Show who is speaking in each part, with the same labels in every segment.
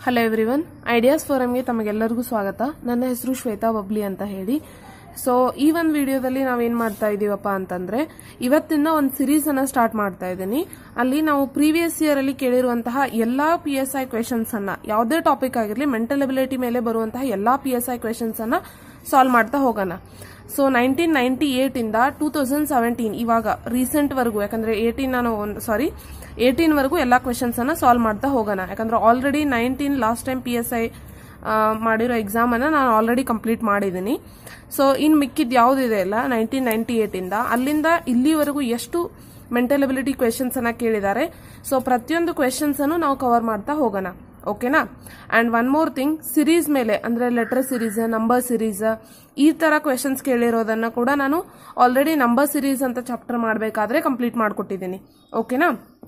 Speaker 1: hello everyone ideas ಫೋರಮ್ಗೆ ತಮಗೆಲ್ಲರಿಗೂ ಸ್ವಾಗತ ನನ್ನ ಹೆಸರು ಶ್ವೇತಾ ಬಬ್ಲಿ ಅಂತ ಹೇಳಿ ಸೊ ಈ ಒಂದು ವಿಡಿಯೋದಲ್ಲಿ ನಾವೇನ್ ಮಾಡ್ತಾ ಇದೀವಪ್ಪ ಅಂತಂದ್ರೆ ಇವತ್ತಿನ ಒಂದು ಸಿರೀಸ್ ಅನ್ನ ಸ್ಟಾರ್ಟ್ ಮಾಡ್ತಾ ಇದ್ದೀನಿ ಅಲ್ಲಿ ನಾವು ಪ್ರೀವಿಯಸ್ ಇಯರ್ ಅಲ್ಲಿ ಕೇಳಿರುವಂತಹ ಎಲ್ಲಾ ಪಿ ಎಸ್ ಐ ಕ್ವೆಶನ್ಸ್ ಅನ್ನ ಯಾವುದೇ ಟಾಪಿಕ್ ಆಗಿರಲಿ ಮೆಂಟಲ್ ಎಬಿಲಿಟಿ ಮೇಲೆ ಬರುವಂತಹ ಎಲ್ಲಾ ಪಿ ಎಸ್ ಐ ಕ್ವೆಶನ್ಸ್ ಅನ್ನ ಸಾಲ್ವ್ ಮಾಡ್ತಾ ಹೋಗೋಣ ಸೊ ನೈನ್ಟೀನ್ ನೈನ್ಟಿ ಏಟ್ ಇಂದ ಟೂ ತೌಸಂಡ್ ಸೆವೆಂಟೀನ್ ಇವಾಗ ರೀಸೆಂಟ್ ವರೆಗೂ ಯಾಕಂದ್ರೆ ಏಟೀನ್ ನಾನು ಒಂದು ಸಾರಿ ಏಟೀನ್ ವರೆಗೂ ಎಲ್ಲಾ ಕ್ವೆಶನ್ಸ್ ಅನ್ನ ಸಾಲ್ವ್ ಮಾಡ್ತಾ ಹೋಗೋಣ ಯಾಕಂದ್ರೆ already nineteen last time P S I ಮಾಡಿರೋ ಎಕ್ಸಾಮ್ ಅನ್ನ ನಾನು ಆಲ್ರೆಡಿ ಕಂಪ್ಲೀಟ್ ಮಾಡಿದ್ದೀನಿ ಸೊ ಇನ್ ಮಿಕ್ಕಿದ್ ಯಾವ್ದಿದೆ ಅಲ್ಲ ನೈನ್ಟೀನ್ ನೈನ್ಟಿ ಏಟ್ ಇಂದ ಅಲ್ಲಿಂದ ಇಲ್ಲಿವರೆಗೂ ಎಷ್ಟು ಮೆಂಟಲ್ ಎಬಿಲಿಟಿ ಕ್ವೆಶನ್ಸ್ ಅನ್ನ ಕೇಳಿದ್ದಾರೆ ಸೊ ಪ್ರತಿಯೊಂದು ಕ್ವೆಶನ್ಸ್ ಅನ್ನು ನಾವು ಕವರ್ ಮಾಡ್ತಾ ಹೋಗೋಣ ಓಕೆನಾ and one more thing series ಮೇಲೆ ಅಂದ್ರೆ ಲೆಟರ್ ಸಿರೀಸ್ ನಂಬರ್ ಸಿರೀಸ್ ಈ ತರ ಕ್ವೆಶನ್ಸ್ ಕೇಳಿರೋದನ್ನ ಕೂಡ ನಾನು ಆಲ್ರೆಡಿ ನಂಬರ್ ಸಿರೀಸ್ ಅಂತ ಚಾಪ್ಟರ್ ಮಾಡಬೇಕಾದ್ರೆ ಕಂಪ್ಲೀಟ್ ಮಾಡಿಕೊಟ್ಟಿದ್ದೀನಿ ಓಕೆನಾ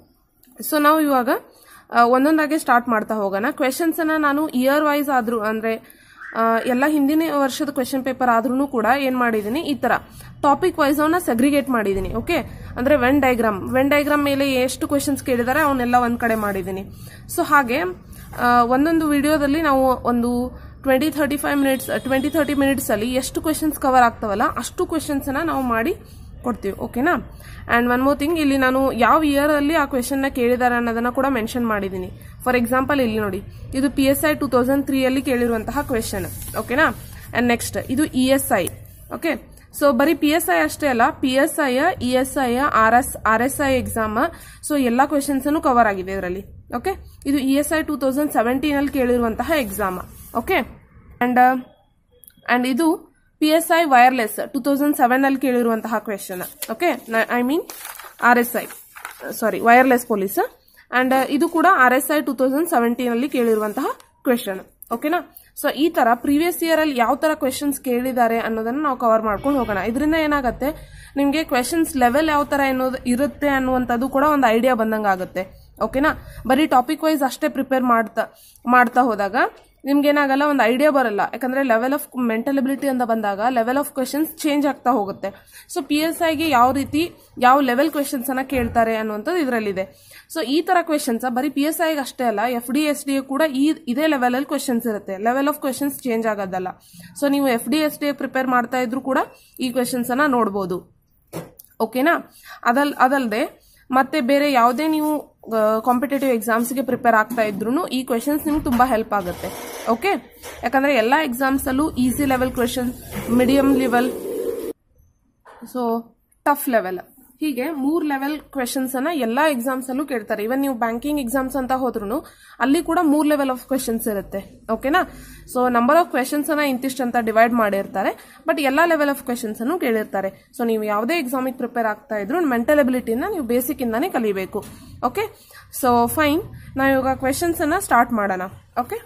Speaker 1: ಸೊ ನಾವು ಇವಾಗ ಆ, ಒಂದೊಂದಾಗೆ ಸ್ಟಾರ್ಟ್ ಮಾಡ್ತಾ ಹೋಗೋಣ ಕ್ವೆಶನ್ಸ್ ಅನ್ನ ನಾನು ಇಯರ್ ವೈಸ್ ಆದ್ರೂ ಅಂದ್ರೆ ಆ, ಎಲ್ಲ ಹಿಂದಿನ ವರ್ಷದ ಕ್ವೆಶನ್ ಪೇಪರ್ ಆದ್ರೂ ಕೂಡ ಏನ್ ಮಾಡಿದೀನಿ ಈ ತರ ಟಾಪಿಕ್ ವೈಸ್ ಅವನ್ನ ಸೆಗ್ರಿಗೇಟ್ ಮಾಡಿದೀನಿ ಓಕೆ ಅಂದ್ರೆ ವೆನ್ ಡೈಗ್ರಾಮ್ ವೆನ್ ಡೈಗ್ರಾಮ್ ಮೇಲೆ ಎಷ್ಟು ಕ್ವೆಶನ್ಸ್ ಕೇಳಿದಾರೆ ಅವನ್ನೆಲ್ಲ ಒಂದ್ ಕಡೆ ಮಾಡಿದೀನಿ ಸೊ ಹಾಗೆ ಆ, ಒಂದೊಂದು ವಿಡಿಯೋದಲ್ಲಿ ನಾವು ಒಂದು twenty thirty five minutes twenty thirty minutes ಅಲ್ಲಿ ಎಷ್ಟು ಕ್ವೆಶನ್ಸ್ ಕವರ್ ಆಗ್ತಾವಲ್ಲ ಅಷ್ಟು ಕ್ವೆಶನ್ಸ್ ಅನ್ನ ನಾವು ಮಾಡಿ ಕೊಡ್ತೀವಿ ಓಕೆನಾ ಅಂಡ್ ಒನ್ ಮೋರ್ ಥಿಂಗ್ ಇಲ್ಲಿ ನಾನು ಯಾವ ಇಯರ್ ಅಲ್ಲಿ ಆ ಕ್ವೆಶನ್ ನ ಕೇಳಿದ್ದಾರೆ ಅನ್ನೋದನ್ನ ಕೂಡ ಮೆನ್ಷನ್ ಮಾಡಿದ್ದೀನಿ ಫಾರ್ ಎಕ್ಸಾಂಪಲ್ ಇಲ್ಲಿ ನೋಡಿ ಇದು P S I two thousand three ಅಲ್ಲಿ ಕೇಳಿರುವಂತಹ ಕ್ವೆಶನ್ ಓಕೆನಾ ಅಂಡ್ ನೆಕ್ಸ್ಟ್ ಇದು E S I okay so ಬರೀ ಪಿ ಎಸ್ ಐ ಅಷ್ಟೇ ಅಲ್ಲ P S I E S I R S R S I exam so ಎಲ್ಲಾ ಕ್ವೆಶನ್ಸ್ ಕವರ್ ಆಗಿದೆ ಇದರಲ್ಲಿ ಓಕೆ ಇದು E S I two thousand seventeen ಅಲ್ಲಿ ಕೇಳಿರುವಂತಹ ಎಕ್ಸಾಮ್ ಓಕೆ ಅಂಡ್ ಅಂಡ್ ಇದು P S I wireless two thousand seven ಅಲ್ಲಿ ಕೇಳಿರುವಂತಹ question okay I mean R S I sorry wireless police and ಇದು ಕೂಡ R S I two thousand seventeen ಅಲ್ಲಿ ಕೇಳಿರುವಂತಹ question ಓಕೆನಾ ಸೊ ಈ ತರ ಪ್ರೀವಿಯಸ್ ಇಯರ್ ಅಲ್ಲಿ ಯಾವ ತರ ಕ್ವೆಶನ್ಸ್ ಕೇಳಿದ್ದಾರೆ ಅನ್ನೋದನ್ನ ನಾವು ಕವರ್ ಮಾಡ್ಕೊಂಡು ಹೋಗೋಣ ಇದರಿಂದ ಏನಾಗುತ್ತೆ ನಿಮ್ಗೆ ಕ್ವೆಶನ್ಸ್ ಲೆವೆಲ್ ಯಾವ ತರ ಅನ್ನೋದು ಇರುತ್ತೆ ಅನ್ನುವಂಥದ್ದು ಕೂಡ ಒಂದು ಐಡಿಯಾ ಬಂದಂಗ ಆಗುತ್ತೆ ಓಕೆನಾ ಬರೀ ಟಾಪಿಕ್ ವೈಸ್ ಅಷ್ಟೇ ಪ್ರಿಪೇರ್ ಮಾಡ್ತಾ ಮಾಡ್ತಾ ಹೋದಾಗ ನಿಮ್ಗೆ ಏನಾಗಲ್ಲ ಒಂದು ಐಡಿಯಾ ಬರಲ್ಲ ಯಾಕಂದ್ರೆ ಲೆವೆಲ್ ಆಫ್ ಮೆಂಟಲ್ ಎಬಿಲಿಟಿ ಅಂತ ಬಂದಾಗ ಲೆವೆಲ್ ಆಫ್ ಕ್ವೆಶನ್ಸ್ ಚೇಂಜ್ ಆಗ್ತಾ ಹೋಗುತ್ತೆ ಸೊ ಪಿ ಎಸ್ ಐಗೆ ಯಾವ ರೀತಿ ಯಾವ ಲೆವೆಲ್ ಕ್ವೆಶನ್ಸ್ ಅನ್ನ ಕೇಳ್ತಾರೆ ಅನ್ನುವಂಥದ್ದು ಇದರಲ್ಲಿದೆ ಸೊ ಈ ತರ ಕ್ವೆಶನ್ಸ್ ಬರೀ ಪಿ ಎಸ್ ಐಗೆ ಅಷ್ಟೇ ಅಲ್ಲ ಎಫ್ ಡಿ ಎಸ್ ಡಿ ಕೂಡ ಈ ಇದೇ ಲೆವೆಲ್ ಅಲ್ಲಿ ಕ್ವೆಶನ್ಸ್ ಇರುತ್ತೆ ಲೆವೆಲ್ ಆಫ್ ಕ್ವೆಶನ್ಸ್ ಚೇಂಜ್ ಆಗೋದಲ್ಲ ಸೊ ನೀವು F D S D prepare ಮಾಡ್ತಾ ಇದ್ರು ಕೂಡ ಈ ಕ್ವೆಶನ್ಸ್ ಅನ್ನ ನೋಡಬಹುದು ಓಕೆನಾ ಅದಲ್ ಅದಲ್ಲದೆ ಮತ್ತೆ ಬೇರೆ ಯಾವುದೇ ನೀವು ಕಾಂಪಿಟೇಟಿವ್ ಎಕ್ಸಾಮ್ಸ್ಗೆ ಪ್ರಿಪೇರ್ ಆಗ್ತಾ ಇದ್ರು ಈ ಕ್ವೆಶನ್ಸ್ ನಿಮ್ಗೆ ತುಂಬಾ ಹೆಲ್ಪ್ ಆಗುತ್ತೆ ಓಕೆ ಯಾಕಂದ್ರೆ ಎಲ್ಲ ಎಕ್ಸಾಮ್ಸ್ ಅಲ್ಲೂ easy level question medium level so tough level ಹೀಗೆ ಮೂರ್ ಲೆವೆಲ್ ಕ್ವೆಶನ್ಸ್ ಅನ್ನ ಎಲ್ಲಾ ಎಕ್ಸಾಮ್ಸ್ ಅಲ್ಲೂ ಕೇಳ್ತಾರೆ ಇವನ್ ನೀವು ಬ್ಯಾಂಕಿಂಗ್ ಎಕ್ಸಾಮ್ಸ್ ಅಂತ ಹೋದ್ರು ಅಲ್ಲಿ ಕೂಡ ಮೂರ್ ಲೆವೆಲ್ ಆಫ್ ಕ್ವೆಶನ್ಸ್ ಇರುತ್ತೆ ಓಕೆನಾ ಸೊ ನಂಬರ್ ಆಫ್ ಕ್ವೆಶನ್ಸ್ ಅನ್ನ ಇಂತಿಷ್ಟು ಅಂತ ಡಿವೈಡ್ ಮಾಡಿರ್ತಾರೆ ಬಟ್ ಎಲ್ಲಾ ಲೆವೆಲ್ ಆಫ್ ಕ್ವೆಶನ್ಸ್ ಅನ್ನು ಕೇಳಿರ್ತಾರೆ ಸೊ ನೀವು ಯಾವುದೇ ಎಕ್ಸಾಮಿಗೆ ಪ್ರಿಪೇರ್ ಆಗ್ತಾ ಇದ್ರು ಮೆಂಟಲ್ ಎಬಿಲಿಟಿನ ನೀವು ಬೇಸಿಕ್ ಇಂದಾನೇ ಕಲಿಬೇಕು ಓಕೆ ಸೊ ಫೈನ್ ನಾವು ಇವಾಗ ಕ್ವೆಶನ್ಸ್ ಅನ್ನ ಸ್ಟಾರ್ಟ್ ಮಾಡೋಣ ಓಕೆ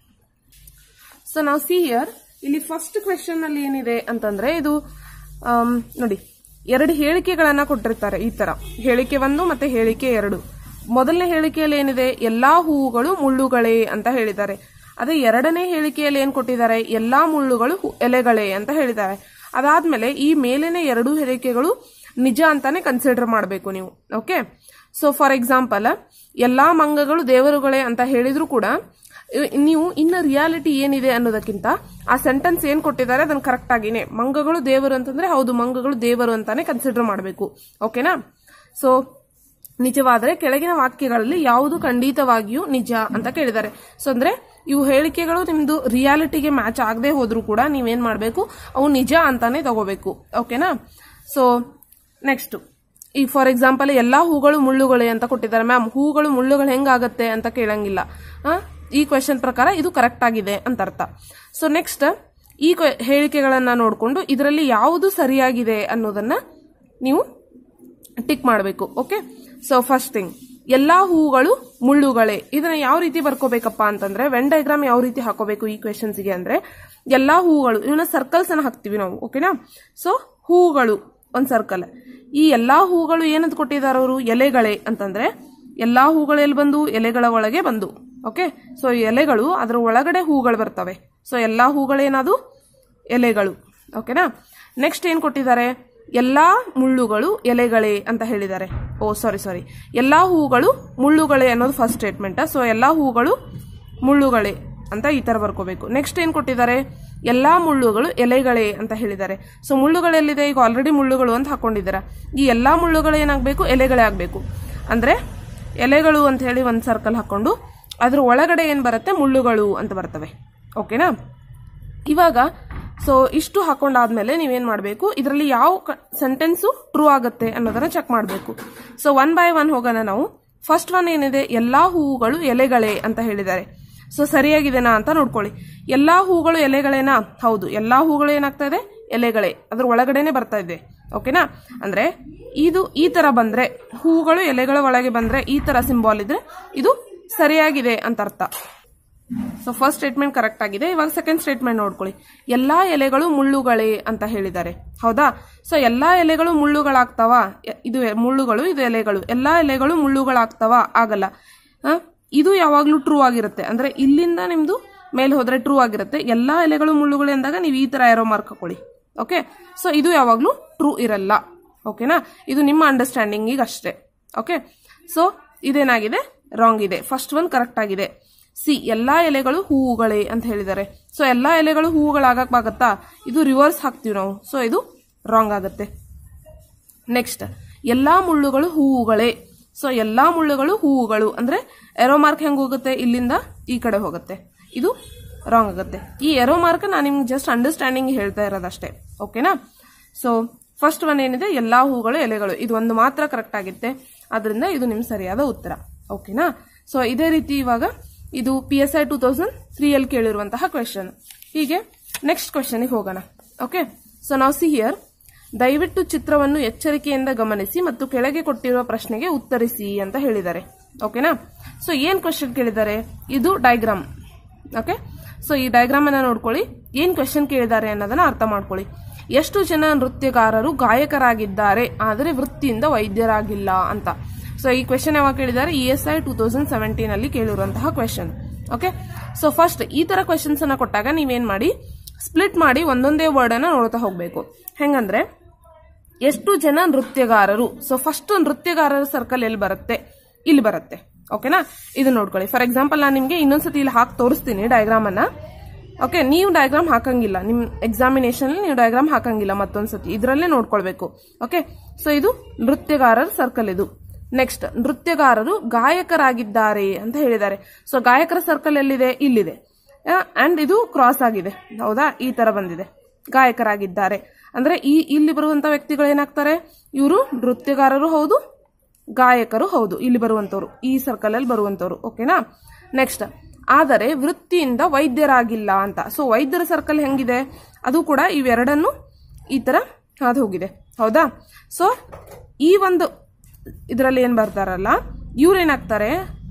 Speaker 1: ಸೊ ನಾವು ಸಿ ಇಯರ್ ಇಲ್ಲಿ ಫಸ್ಟ್ ಕ್ವೆಶನ್ ಅಲ್ಲಿ ಏನಿದೆ ಅಂತಂದ್ರೆ ಇದು ಆಮ್, ನೋಡಿ ಎರಡು ಹೇಳಿಕೆಗಳನ್ನ ಕೊಟ್ಟಿರ್ತಾರೆ ಈ ತರ ಹೇಳಿಕೆ ಒಂದು ಮತ್ತೆ ಹೇಳಿಕೆ ಎರಡು ಮೊದಲನೇ ಹೇಳಿಕೆಯಲ್ಲಿ ಏನಿದೆ ಎಲ್ಲಾ ಹೂವುಗಳು ಮುಳ್ಳುಗಳೇ ಅಂತ ಹೇಳಿದ್ದಾರೆ ಅದೇ ಎರಡನೇ ಹೇಳಿಕೆಯಲ್ಲಿ ಏನ್ ಕೊಟ್ಟಿದ್ದಾರೆ ಎಲ್ಲಾ ಮುಳ್ಳುಗಳು ಹೂ- ಎಲೆಗಳೇ ಅಂತ ಹೇಳಿದ್ದಾರೆ ಅದಾದ್ಮೇಲೆ ಈ ಮೇಲಿನ ಎರಡು ಹೇಳಿಕೆಗಳು ನಿಜ ಅಂತಾನೆ ಕನ್ಸಿಡರ್ ಮಾಡಬೇಕು ನೀವು ಓಕೆ ಸೊ ಫಾರ್ ಎಕ್ಸಾಂಪಲ್ ಎಲ್ಲಾ ಮಂಗಗಳು ದೇವರುಗಳೇ ಅಂತ ಹೇಳಿದ್ರು ಕೂಡ ಇ- ನೀವು ಇನ್ನ ರಿಯಾಲಿಟಿ ಏನಿದೆ ಅನ್ನೋದಕ್ಕಿಂತ ಆ ಸೆಂಟೆನ್ಸ್ ಏನ್ ಕೊಟ್ಟಿದ್ದಾರೆ ಅದನ್ನ ಕರೆಕ್ಟ್ ಆಗಿನೇ ಮಂಗಗಳು ದೇವರು ಅಂತಂದ್ರೆ ಹೌದು ಮಂಗಗಳು ದೇವರು ಅಂತಾನೆ ಕನ್ಸಿಡರ್ ಮಾಡಬೇಕು ಓಕೆನಾ ಸೊ ನಿಜವಾದ್ರೆ ಕೆಳಗಿನ ವಾಕ್ಯಗಳಲ್ಲಿ ಯಾವುದು ಖಂಡಿತವಾಗಿಯೂ ನಿಜ ಅಂತ ಕೇಳಿದ್ದಾರೆ ಸೊ ಅಂದ್ರೆ ಇವು ಹೇಳಿಕೆಗಳು ನಿಮ್ದು ರಿಯಾಲಿಟಿಗೆ ಮ್ಯಾಚ್ ಆಗದೆ ಹೋದ್ರೂ ಕೂಡ ನೀವೇನ್ ಮಾಡಬೇಕು ಅವು ನಿಜ ಅಂತಾನೆ ತಗೋಬೇಕು ಓಕೆನಾ ಸೊ ನೆಕ್ಸ್ಟ್ ಈ ಫಾರ್ ಎಕ್ಸಾಂಪಲ್ ಎಲ್ಲಾ ಹೂಗಳು ಮುಳ್ಳುಗಳೇ ಅಂತ ಕೊಟ್ಟಿದ್ದಾರೆ ಮ್ಯಾಮ್ ಹೂಗಳು ಮುಳ್ಳುಗಳು ಹೆಂಗಾಗತ್ತೆ ಅಂತ ಕೇಳಂಗಿಲ್ಲ ಆ, ಈ ಕ್ವೆಶನ್ ಪ್ರಕಾರ ಇದು ಕರೆಕ್ಟ್ ಆಗಿದೆ ಅಂತ ಅರ್ಥ ಸೊ ನೆಕ್ಸ್ಟ್ ಈ que- ಹೇಳಿಕೆಗಳನ್ನ ನೋಡಿಕೊಂಡು ಇದರಲ್ಲಿ ಯಾವುದು ಸರಿಯಾಗಿದೆ ಅನ್ನೋದನ್ನ ನೀವು ಟಿಕ್ ಮಾಡಬೇಕು ಓಕೆ ಸೊ ಫಸ್ಟ್ ಥಿಂಗ್ ಎಲ್ಲಾ ಹೂಗಳು ಮುಳ್ಳುಗಳೇ ಇದನ್ನ ಯಾವ ರೀತಿ ಬರ್ಕೋಬೇಕಪ್ಪ ಅಂತಂದ್ರೆ ವೆನ್ ಡೈಗ್ರಾಮ್ ಯಾವ ರೀತಿ ಹಾಕೋಬೇಕು ಈ ಕ್ವೆಶನ್ಸ್ಗೆ ಅಂದ್ರೆ ಎಲ್ಲಾ ಹೂಗಳು ಇವನ್ನ ಸರ್ಕಲ್ಸ್ ಅನ್ನ ಹಾಕ್ತಿವಿ ನಾವು ಓಕೆನಾ ಸೊ ಹೂಗಳು ಒಂದ್ ಸರ್ಕಲ್ ಈ ಎಲ್ಲಾ ಹೂಗಳು ಏನಂತ ಕೊಟ್ಟಿದ್ದಾರೆ ಅವರು ಎಲೆಗಳೇ ಅಂತಂದ್ರೆ ಎಲ್ಲಾ ಹೂಗಳು ಎಲ್ಲಿ ಬಂದು ಎಲೆಗಳ ಒಳಗೆ ಬಂದು ಓಕೆ ಸೊ ಎಲೆಗಳು ಅದರ ಒಳಗಡೆ ಹೂಗಳು ಬರ್ತವೆ ಸೊ ಎಲ್ಲಾ ಹೂಗಳೇನದು ಎಲೆಗಳು ಓಕೆನಾ ನೆಕ್ಸ್ಟ್ ಏನ್ ಕೊಟ್ಟಿದ್ದಾರೆ ಎಲ್ಲಾ ಮುಳ್ಳುಗಳು ಎಲೆಗಳೇ ಅಂತ ಹೇಳಿದ್ದಾರೆ ಓ ಸಾರಿ ಸಾರಿ ಎಲ್ಲಾ ಹೂಗಳು ಮುಳ್ಳುಗಳೇ ಅನ್ನೋದು ಫಸ್ಟ್ ಸ್ಟೇಟ್ಮೆಂಟ್ ಸೊ ಎಲ್ಲಾ ಹೂಗಳು ಮುಳ್ಳುಗಳೇ ಅಂತ ಈ ತರ ಬರ್ಕೋಬೇಕು ನೆಕ್ಸ್ಟ್ ಏನ್ ಕೊಟ್ಟಿದ್ದಾರೆ ಎಲ್ಲಾ ಮುಳ್ಳುಗಳು ಎಲೆಗಳೇ ಅಂತ ಹೇಳಿದ್ದಾರೆ ಸೊ ಮುಳ್ಳುಗಳೆಲ್ಲಿದೆ ಈಗ ಆಲ್ರೆಡಿ ಮುಳ್ಳುಗಳು ಅಂತ ಹಾಕೊಂಡಿದ್ದೀರಾ ಈ ಎಲ್ಲಾ ಮುಳ್ಳುಗಳು ಏನಾಗಬೇಕು ಎಲೆಗಳೇ ಆಗಬೇಕು ಅಂದ್ರೆ ಎಲೆಗಳು ಅಂತ ಹೇಳಿ ಒಂದು ಸರ್ಕಲ್ ಹಾಕೊಂಡು ಅದ್ರ ಒಳಗಡೆ ಏನ್ ಬರುತ್ತೆ ಮುಳ್ಳುಗಳು ಅಂತ ಬರ್ತವೆ ಓಕೆನಾ ಇವಾಗ ಸೊ ಇಷ್ಟು ಹಾಕೊಂಡಾದ್ಮೇಲೆ ನೀವೇನ್ ಮಾಡಬೇಕು ಇದರಲ್ಲಿ ಯಾವ ಸೆಂಟೆನ್ಸು ಟ್ರೂ ಆಗುತ್ತೆ ಅನ್ನೋದನ್ನ ಚೆಕ್ ಮಾಡಬೇಕು ಸೊ ಒನ್ ಬೈ ಒನ್ ಹೋಗೋಣ ನಾವು ಫಸ್ಟ್ ಒನ್ ಏನಿದೆ ಎಲ್ಲಾ ಹೂವುಗಳು ಎಲೆಗಳೇ ಅಂತ ಹೇಳಿದ್ದಾರೆ ಸೊ ಸರಿಯಾಗಿದೆನಾ ಅಂತ ನೋಡ್ಕೊಳ್ಳಿ ಎಲ್ಲಾ ಹೂಗಳು ಎಲೆಗಳೇನಾ ಹೌದು ಎಲ್ಲಾ ಹೂಗಳು ಏನಾಗ್ತಾ ಇದೆ ಎಲೆಗಳೇ ಅದ್ರ ಒಳಗಡೆನೆ ಬರ್ತಾ ಇದೆ ಓಕೆನಾ ಅಂದ್ರೆ ಇದು ಈ ತರ ಬಂದ್ರೆ ಹೂಗಳು ಎಲೆಗಳ ಒಳಗೆ ಬಂದ್ರೆ ಈ ತರ ಸಿಂಬಾಲ್ ಇದ್ರೆ ಇದು ಸರಿಯಾಗಿದೆ ಅಂತ ಅರ್ಥ ಸೊ ಫಸ್ಟ್ ಸ್ಟೇಟ್ಮೆಂಟ್ ಕರೆಕ್ಟ್ ಆಗಿದೆ ಇವಾಗ ಸೆಕೆಂಡ್ ಸ್ಟೇಟ್ಮೆಂಟ್ ನೋಡ್ಕೊಳ್ಳಿ ಎಲ್ಲಾ ಎಲೆಗಳು ಮುಳ್ಳುಗಳೇ ಅಂತ ಹೇಳಿದ್ದಾರೆ ಹೌದಾ ಸೊ ಎಲ್ಲಾ ಎಲೆಗಳು ಮುಳ್ಳುಗಳಾಗ್ತಾವ ಎ- ಇದು ಎ- ಮುಳ್ಳುಗಳು ಇದು ಎಲೆಗಳು ಎಲ್ಲಾ ಎಲೆಗಳು ಮುಳ್ಳುಗಳಾಗ್ತಾವ ಆಗಲ್ಲ ಆ, ಇದು ಯಾವಾಗ್ಲೂ ಟ್ರೂ ಆಗಿರುತ್ತೆ ಅಂದ್ರೆ ಇಲ್ಲಿಂದ ನಿಮ್ದು ಮೇಲೆ ಹೋದ್ರೆ ಟ್ರೂ ಆಗಿರುತ್ತೆ ಎಲ್ಲಾ ಎಲೆಗಳು ಮುಳ್ಳುಗಳು ಎಂದಾಗ ನೀವು ಈ ತರ ಏರೋ ಮಾರ್ಕ್ ಹಾಕೊಳ್ಳಿ ಓಕೆ ಸೊ ಇದು ಯಾವಾಗ್ಲೂ ಟ್ರೂ ಇರಲ್ಲ ಓಕೆನಾ ಇದು ನಿಮ್ಮ ಅಂಡರ್ಸ್ಟ್ಯಾಂಡಿಂಗಿಗೆ ಅಷ್ಟೇ ಓಕೆ ಸೊ ಇದೇನಾಗಿದೆ ರಾಂಗ್ ಇದೆ ಫಸ್ಟ್ ಒನ್ ಕರೆಕ್ಟ್ ಆಗಿದೆ ಸಿ ಎಲ್ಲಾ ಎಲೆಗಳು ಹೂವುಗಳೇ ಅಂತ ಹೇಳಿದ್ದಾರೆ ಸೊ ಎಲ್ಲಾ ಎಲೆಗಳು ಹೂವುಗಳಾಗಕ್ಕಾಗತ್ತಾ ಇದು ರಿವರ್ಸ್ ಹಾಕ್ತೀವಿ ನಾವು ಸೊ ಇದು ರಾಂಗ್ ಆಗುತ್ತೆ ನೆಕ್ಸ್ಟ್ ಎಲ್ಲಾ ಮುಳ್ಳುಗಳು ಹೂವುಗಳೇ ಸೊ ಎಲ್ಲಾ ಮುಳ್ಳುಗಳು ಹೂವುಗಳು ಅಂದ್ರೆ ಎರೋ ಮಾರ್ಕ್ ಹೆಂಗ್ ಹೋಗುತ್ತೆ ಇಲ್ಲಿಂದ ಈ ಕಡೆ ಹೋಗುತ್ತೆ ಇದು ರಾಂಗ್ ಆಗುತ್ತೆ ಈ ಎರೋ ಮಾರ್ಕ್ ನಾನು ನಿಮ್ಗೆ ಜಸ್ಟ್ ಅಂಡರ್ಸ್ಟ್ಯಾಂಡಿಂಗ್ ಹೇಳ್ತಾ ಇರೋದಷ್ಟೇ ಓಕೆನಾ ಸೊ ಫಸ್ಟ್ ಒನ್ ಏನಿದೆ ಎಲ್ಲಾ ಹೂಗಳು ಎಲೆಗಳು ಇದು ಒಂದು ಮಾತ್ರ ಕರೆಕ್ಟ್ ಆಗುತ್ತೆ ಅದರಿಂದ ಇದು ನಿಮ್ ಸರಿಯಾದ ಉತ್ತರ ಓಕೆನಾ ಸೊ ಇದೇ ರೀತಿ ಇವಾಗ ಇದು P S I two thousand three ಅಲ್ಲಿ ಕೇಳಿರುವಂತಹ ಕ್ವೆಶನ್ ಹೀಗೆ ನೆಕ್ಸ್ಟ್ ಕ್ವೆಶನ್ಗೆ ಹೋಗೋಣ ಓಕೆ ಸೊ ನಾವು ಸಿ ಹಿಯರ್ ದಯವಿಟ್ಟು ಚಿತ್ರವನ್ನು ಎಚ್ಚರಿಕೆಯಿಂದ ಗಮನಿಸಿ ಮತ್ತು ಕೆಳಗೆ ಕೊಟ್ಟಿರುವ ಪ್ರಶ್ನೆಗೆ ಉತ್ತರಿಸಿ ಅಂತ ಹೇಳಿದ್ದಾರೆ ಓಕೆನಾ ಸೊ ಏನ್ ಕ್ವೆಶನ್ ಕೇಳಿದ್ದಾರೆ ಇದು ಡೈಗ್ರಾಮ್ ಓಕೆ ಸೊ ಈ ಡೈಗ್ರಾಮ್ ಅನ್ನ ನೋಡ್ಕೊಳ್ಳಿ ಏನ್ ಕ್ವೆಶನ್ ಕೇಳಿದ್ದಾರೆ ಅನ್ನೋದನ್ನ ಅರ್ಥ ಮಾಡ್ಕೊಳ್ಳಿ ಎಷ್ಟು ಜನ ನೃತ್ಯಗಾರರು ಗಾಯಕರಾಗಿದ್ದಾರೆ ಆದರೆ ವೃತ್ತಿಯಿಂದ ವೈದ್ಯರಾಗಿಲ್ಲ ಅಂತ ಸೊ ಈ ಕ್ವೆಶನ್ ಯಾವಾಗ ಕೇಳಿದ್ದಾರೆ E S I two thousand seventeen ಅಲ್ಲಿ ಕೇಳಿರುವಂತಹ ಕ್ವೆಶನ್ ಓಕೆ ಸೊ ಫಸ್ಟ್ ಈ ತರ ಕ್ವೆಶನ್ಸ್ ಅನ್ನ ಕೊಟ್ಟಾಗ ನೀವೇನ್ ಮಾಡಿ ಸ್ಪ್ಲಿಟ್ ಮಾಡಿ ಒಂದೊಂದೇ ವರ್ಡ್ ಅನ್ನ ನೋಡ್ತಾ ಹೋಗ್ಬೇಕು ಹೆಂಗಂದ್ರೆ ಎಷ್ಟು ಜನ ನೃತ್ಯಗಾರರು ಸೊ ಫಸ್ಟ್ ನೃತ್ಯಗಾರರ ಸರ್ಕಲ್ ಎಲ್ಲಿ ಬರುತ್ತೆ ಇಲ್ಲಿ ಬರುತ್ತೆ ಓಕೆನಾ ಇದು ನೋಡ್ಕೊಳ್ಳಿ ಫಾರ್ ಎಕ್ಸಾಂಪಲ್ ನಾನು ನಿಮ್ಗೆ ಇನ್ನೊಂದ್ಸತಿ ಇಲ್ಲಿ ಹಾಕಿ ತೋರಿಸ್ತೀನಿ ಡಯಾಗ್ರಾಮ್ ಅನ್ನ ಓಕೆ ನೀವು ಡಯಾಗ್ರಾಮ್ ಹಾಕಂಗಿಲ್ಲ ನಿಮ್ ಎಕ್ಸಾಮಿನೇಷನ್ ನೀವು ಡಯಾಗ್ರಾಮ್ ಹಾಕಂಗಿಲ್ಲ ಮತ್ತೊಂದ್ಸತಿ ಇದರಲ್ಲೇ ನೋಡ್ಕೊಳ್ಬೇಕು ಓಕೆ ಸೊ ಇದು ನೃತ್ಯಗಾರರ ಸರ್ಕಲ್ ಇದು ನೆಕ್ಸ್ಟ್ ನೃತ್ಯಗಾರರು ಗಾಯಕರಾಗಿದ್ದಾರೆ ಅಂತ ಹೇಳಿದ್ದಾರೆ ಸೊ ಗಾಯಕರ ಸರ್ಕಲ್ ಎಲ್ಲಿದೆ ಇಲ್ಲಿದೆ ಅಂಡ್ ಇದು ಕ್ರಾಸ್ ಆಗಿದೆ ಹೌದಾ ಈ ತರ ಬಂದಿದೆ ಗಾಯಕರಾಗಿದ್ದಾರೆ ಅಂದ್ರೆ ಈ ಇಲ್ಲಿ ಬರುವಂತ ವ್ಯಕ್ತಿಗಳು ಏನಾಗ್ತಾರೆ ಇವರು ನೃತ್ಯಗಾರರು ಹೌದು ಗಾಯಕರು ಹೌದು ಇಲ್ಲಿ ಬರುವಂತವ್ರು ಈ ಸರ್ಕಲ್ ಅಲ್ಲಿ ಬರುವಂತವ್ರು ಓಕೆನಾ ನೆಕ್ಸ್ಟ್ ಆದರೆ ವೃತ್ತಿಯಿಂದ ವೈದ್ಯರಾಗಿಲ್ಲ ಅಂತ ಸೊ ವೈದ್ಯರ ಸರ್ಕಲ್ ಹೆಂಗಿದೆ ಅದು ಕೂಡ ಇವೆರಡನ್ನು ಈ ತರ ಹಾದು ಹೋಗಿದೆ ಹೌದಾ ಸೊ ಈ ಒಂದು ಇದರಲ್ಲಿ ಏನ್ ಬರ್ತಾರಲ್ಲ ಇವ್ರೇನಾಗ್ತಾರೆ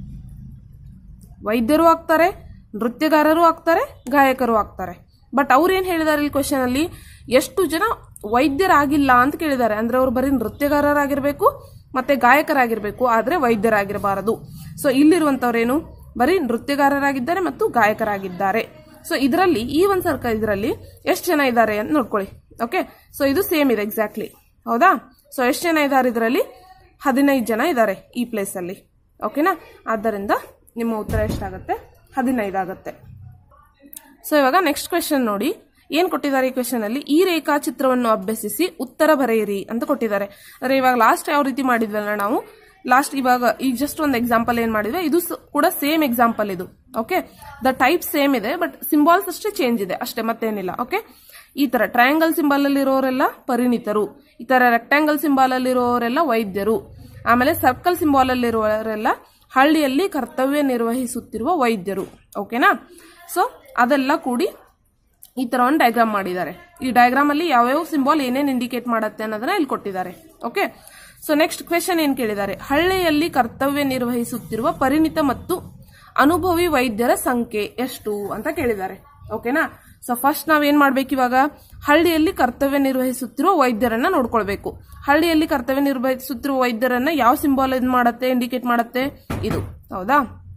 Speaker 1: ವೈದ್ಯರು ಆಗ್ತಾರೆ ನೃತ್ಯಗಾರರು ಆಗ್ತಾರೆ ಗಾಯಕರು ಆಗ್ತಾರೆ ಬಟ್ ಅವ್ರು ಏನ್ ಹೇಳಿದಾರೆ ಇಲ್ಲಿ ಕ್ವಶನ್ ಅಲ್ಲಿ ಎಷ್ಟು ಜನ ವೈದ್ಯರಾಗಿಲ್ಲ ಅಂತ ಕೇಳಿದ್ದಾರೆ ಅಂದ್ರೆ ಅವ್ರು ಬರೀ ನೃತ್ಯಗಾರರಾಗಿರ್ಬೇಕು ಮತ್ತೆ ಗಾಯಕರಾಗಿರ್ಬೇಕು ಆದ್ರೆ ವೈದ್ಯರಾಗಿರಬಾರದು ಸೊ ಇಲ್ಲಿರುವಂತವ್ರೇನು ಬರೀ ನೃತ್ಯಗಾರರಾಗಿದ್ದಾರೆ ಮತ್ತು ಗಾಯಕರಾಗಿದ್ದಾರೆ ಸೊ ಇದರಲ್ಲಿ ಈ ಒಂದು ಸರ್ಕಲ್ ಇದರಲ್ಲಿ ಎಷ್ಟು ಜನ ಇದ್ದಾರೆ ಅಂತ ನೋಡ್ಕೊಳ್ಳಿ ಓಕೆ ಸೊ ಇದು ಸೇಮ್ ಇದೆ ಎಕ್ಸಾಕ್ಟ್ಲಿ ಹೌದಾ ಸೊ ಎಷ್ಟು ಜನ ಇದ್ದಾರೆ ಇದರಲ್ಲಿ ಹದಿನೈದು ಜನ ಇದ್ದಾರೆ ಈ ಪ್ಲೇಸ್ ಅಲ್ಲಿ ಓಕೆನಾ ಆದ್ದರಿಂದ ನಿಮ್ಮ ಉತ್ತರ ಎಷ್ಟಾಗುತ್ತೆ ಹದಿನೈದು ಆಗುತ್ತೆ ಸೊ ಇವಾಗ ನೆಕ್ಸ್ಟ್ ಕ್ವೆಶನ್ ನೋಡಿ ಏನ್ ಕೊಟ್ಟಿದ್ದಾರೆ ಈ ಕ್ವೆಶನ್ ಅಲ್ಲಿ ಈ ರೇಖಾಚಿತ್ರವನ್ನು ಅಭ್ಯಸಿಸಿ ಉತ್ತರ ಬರೆಯಿರಿ ಅಂತ ಕೊಟ್ಟಿದ್ದಾರೆ ಅಂದ್ರೆ ಇವಾಗ ಲಾಸ್ಟ್ ಯಾವ ರೀತಿ ಮಾಡಿದ್ವಲ್ಲ ನಾವು ಲಾಸ್ಟ್ ಇವಾಗ ಈಗ ಜಸ್ಟ್ ಒಂದು ಎಕ್ಸಾಂಪಲ್ ಏನ್ ಮಾಡಿದ್ವಿ ಇದು ಸ- ಕೂಡ ಸೇಮ್ ಎಕ್ಸಾಂಪಲ್ ಇದು ಓಕೆ ದ ಟೈಪ್ ಸೇಮ್ ಇದೆ ಬಟ್ ಸಿಂಬಾಲ್ಸ್ ಅಷ್ಟೇ ಚೇಂಜ್ ಇದೆ ಅಷ್ಟೇ ಮತ್ತೇನಿಲ್ಲ ಓಕೆ ಈ ತರ ಟ್ರಯಾಂಗಲ್ ಸಿಂಬಲ್ ಅಲ್ಲಿರೋರೆಲ್ಲ ಪರಿಣಿತರು ಈ ತರ ರೆಕ್ಟಾಂಗಲ್ ಸಿಂಬಾಲ್ ಅಲ್ಲಿರೋರೆಲ್ಲ ವೈದ್ಯರು ಆಮೇಲೆ ಸರ್ಕಲ್ ಸಿಂಬಾಲ್ ಅಲ್ಲಿರುವವರೆಲ್ಲ ಹಳ್ಳಿಯಲ್ಲಿ ಕರ್ತವ್ಯ ನಿರ್ವಹಿಸುತ್ತಿರುವ ವೈದ್ಯರು ಓಕೆನಾ ಸೊ ಅದೆಲ್ಲ ಕೂಡಿ ಈ ತರ ಒಂದು ಡಯಾಗ್ರಾಮ್ ಮಾಡಿದ್ದಾರೆ ಈ ಡಯಾಗ್ರಾಮ್ ಅಲ್ಲಿ ಯಾವ್ಯಾವ ಸಿಂಬಾಲ್ ಏನೇನ್ ಇಂಡಿಕೇಟ್ ಮಾಡುತ್ತೆ ಅನ್ನೋದನ್ನ ಇಲ್ಲಿ ಕೊಟ್ಟಿದ್ದಾರೆ ಓಕೆ ಸೊ ನೆಕ್ಸ್ಟ್ ಕ್ವೆಶನ್ ಏನ್ ಕೇಳಿದ್ದಾರೆ ಹಳ್ಳಿಯಲ್ಲಿ ಕರ್ತವ್ಯ ನಿರ್ವಹಿಸುತ್ತಿರುವ ಪರಿಣಿತ ಮತ್ತು ಅನುಭವಿ ವೈದ್ಯರ ಸಂಖ್ಯೆ ಎಷ್ಟು ಅಂತ ಕೇಳಿದ್ದಾರೆ ಓಕೆನಾ ಸೊ ಫಸ್ಟ್ ನಾವೇನ್ ಮಾಡ್ಬೇಕು ಇವಾಗ ಹಳ್ಳಿಯಲ್ಲಿ ಕರ್ತವ್ಯ ನಿರ್ವಹಿಸುತ್ತಿರುವ ವೈದ್ಯರನ್ನ ನೋಡ್ಕೊಳ್ಬೇಕು ಹಳ್ಳಿಯಲ್ಲಿ ಕರ್ತವ್ಯ ನಿರ್ವಹಿಸುತ್ತಿರುವ ವೈದ್ಯರನ್ನ ಯಾವ ಸಿಂಬಾಲ್ ಇದ್ ಮಾಡತ್ತೆ ಇಂಡಿಕೇಟ್ ಮಾಡತ್ತೆ ಇದು ಹೌದಾ